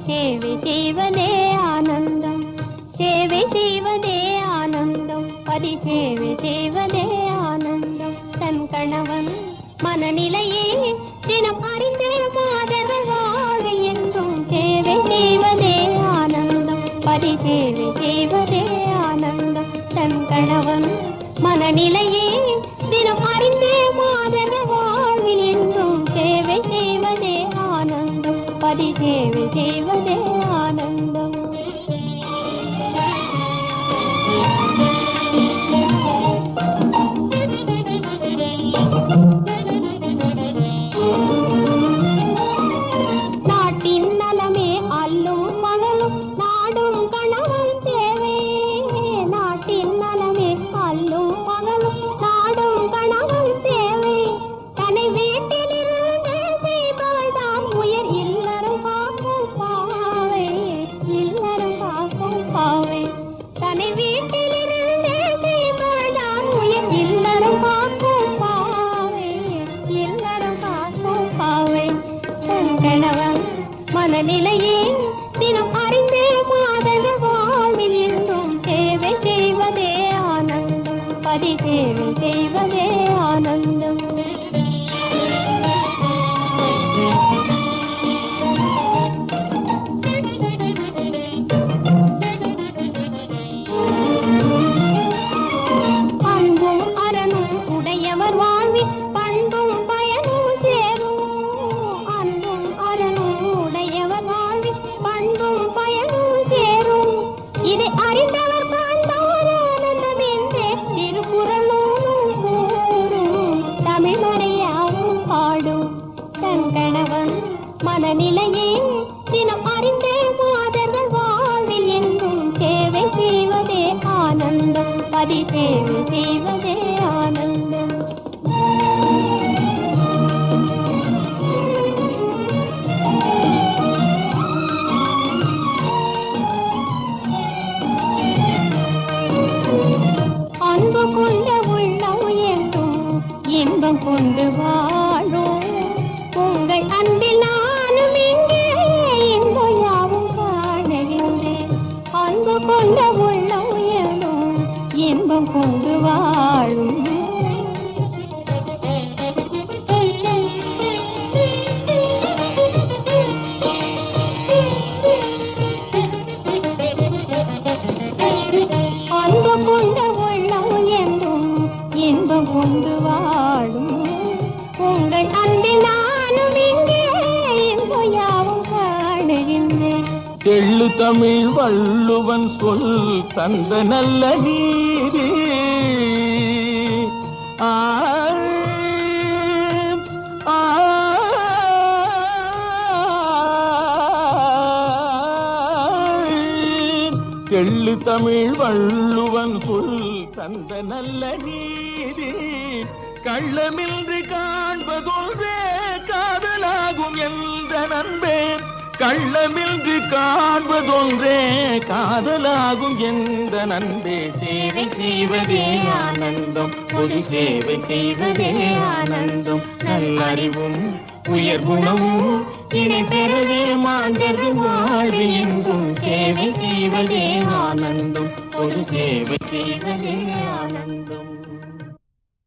சேவை செய்வதே ஆனந்தம் சேவை செய்வதே ஆனந்தம் பதி சேவை செய்வதே ஆனந்தம் தன் கணவன் மனநிலையே தினம் அறிந்தே மாதர்கள் வாழ்வு என்றும் சேவை செய்வதே ஆனந்தம் பதி சேவை செய்வதே ஆனந்தம் தன் கணவன் மனநிலையே தினம் அறிந்தே மாதர்கள் வாழ்வில் என்றும் சேவை செய்வதே ஆனந்தம் பதி சேவை செய்வதே ஆனந்தம் நாட்டின் நலமே அல்லும் பகலும் நாடும் கணவன் தேவை நாட்டின் நலமே அல்லும் பகலும் நாடும் கணவன் தேவை தன்னை வீட்டிலிருந்து செய்பவள் தான் உயர் இல்லறம் காக்கும் பாவை இல்லறம் காக்கும் பாவை தன்னை வீட்டிலிருந்து செய்பவள் தான் உயர் இல்லறம் காக்கும் பாவை இல்லறம் காக்கும் பாவை தன் கணவன் மனநிலையே தினம் அறிந்தே மாதவ வாழ்வில் என்றும் சேவை செய்வதே ஆனந்தம் பதி சேவை செய்வதே ஆனந்தம் அன்பும் அரணும் உடையவர் வாழ்வில் பண்பும் பயனும் சேரும் அன்பும் அரணும் உடையவர் வாழ்வில் பண்பும் பயனும் சேரும் இதை அறிந்தவர் காண்பார் ஆனந்தம் என்றே திருக்குறளும் கூறும் தமிழ் மறையாவும் பாடும் தன் கணவன் மனநிலையே தினம் அறிந்தே மாதர்கள் வாழ்வில் எங்கும் சேவை செய்வதே ஆனந்தம் பதி சேவை செய்வதே ஆனந்தம் அன்பு கொண்ட உள்ளம் என்றும் இன்பம் கொண்டு வாழும் உங்கள் அன்பில் நானும் இங்கே இன்பம் யாவும் காணுகின்றேன் அன்பு கொண்ட உள்ளம் என்றும் இன்பம் கொண்டு வாழும் அன்பு கொண்ட உள்ளம் என்றும் இன்பம் கொண்டு வாழும் உங்கள் அன்பில் நானும் இங்கே இன்பம் யாவும் காணுகின்றேன் தெள்ளு தமிழ் வள்ளுவன் சொல் தந்த நல்ல நீதி ஆ, ஆ, தெள்ளு தமிழ் வள்ளுவன் சொல் தந்த நல்ல நீதி கள்ளமின்றி காண்பதொன்றே காதலாகும் என்ற நண்பே கள்ளமின்றி காண்பதொன்றே காதலாகும் என்ற நண்பே சேவை செய்வதே ஆனந்தம் பொது சேவை செய்வதே ஆனந்தம் நல்லறிவும் உயர் குணமும் இணை பெறவே மாந்தது வாழ்வு என்றும் சேவை செய்வதே ஆனந்தம் பொது சேவை செய்வதே